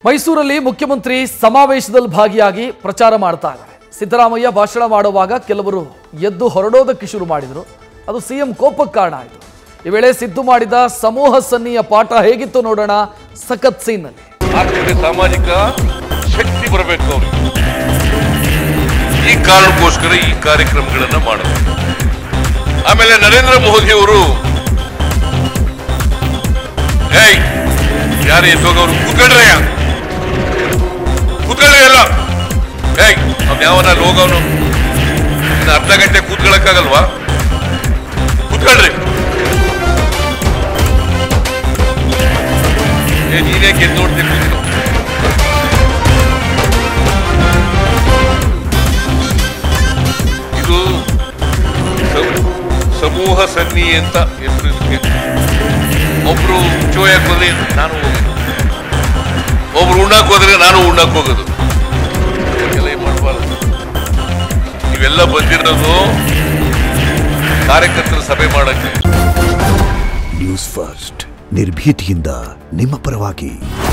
ಮೈಸೂರಲ್ಲಿ ಮುಖ್ಯಮಂತ್ರಿ ಸಮಾವೇಶದಲ್ಲಿ ಭಾಗಿಯಾಗಿ ಪ್ರಚಾರ ಮಾಡ್ತಾ ಇದ್ದಾರೆ ಸಿದ್ದರಾಮಯ್ಯ ಭಾಷಣ ಮಾಡುವಾಗ ಕೆಲವರು ಎದ್ದು ಹೊರಡೋದಕ್ಕೆ ಶುರು ಮಾಡಿದರು ಅದು ಸಿಎಂ ಕೋಪಕ್ಕೆ ಕಾರಣ ಆಯಿತು ಈ ವೇಳೆ ಸಿದ್ದು ಮಾಡಿದ ಸಮೂಹ ಸನ್ನಿಯ ಪಾಠ ಹೇಗಿತ್ತು ನೋಡೋಣ ಸಖತ್ ಸೀನ್ನಲ್ಲಿ ಆರ್ಥಿಕ ಸಾಮಾಜಿಕ ಶಕ್ತಿ ಬರಬೇಕು ಅವ್ರಿಗೆ ಈ ಕಾರಣಕ್ಕೋಸ್ಕರ ಈ ಕಾರ್ಯಕ್ರಮಗಳನ್ನ ಮಾಡಬೇಕು ಆಮೇಲೆ ನರೇಂದ್ರ ಮೋದಿ ಅವರು ಏಯ್ ಯಾರು ಎದ್ದೋಗವ್ರು ಕೂತ್ಕೊಂಡ್ರಯ್ಯ ಕೂತ್ಕೊಳ್ಳಿ ಎಲ್ಲ ಏಯ್ ಅವ್ನು ಯಾವನ ಹೋಗವನು ಇನ್ನು ಅರ್ಧ ಗಂಟೆ ಕೂತ್ಕೊಳ್ಳಕ್ಕಾಗಲ್ವಾ ಕೂತ್ಕೊಳ್ರಿ ಏ ನೀನೇ ಗೆದ್ದು ನೋಡ್ತೀನಿ ಕೂತ್ಕೊ. ಇದು ಸಮ್- ಸಮೂಹ ಸನ್ನಿ ಅಂತ ಹೆಸರು ಇದಕ್ಕೆ ಒಬ್ರು ಚೋಯಕ್ ಹೋದ್ರೆ ನಾನು ಹೋಗೋದು ಒಬ್ರು ಉಣ್ಣಕ್ ಹೋದ್ರೆ ನಾನು ಉಣ್ಣಕ್ ಹೋಗೋದು ಎಲ್ಲ ಏನ್ ಮಾಡ್ಬಾರ್ದು ಇವೆಲ್ಲ ಬಂದಿರೋದು ಕಾರ್ಯಕರ್ತರ ಸಭೆ ಮಾಡಕ್ಕೆ ನ್ಯೂಸ್ ಫಸ್ಟ್ ನಿರ್ಭೀತಿಯಿಂದ ನಿಮ್ಮ ಪರವಾಗಿ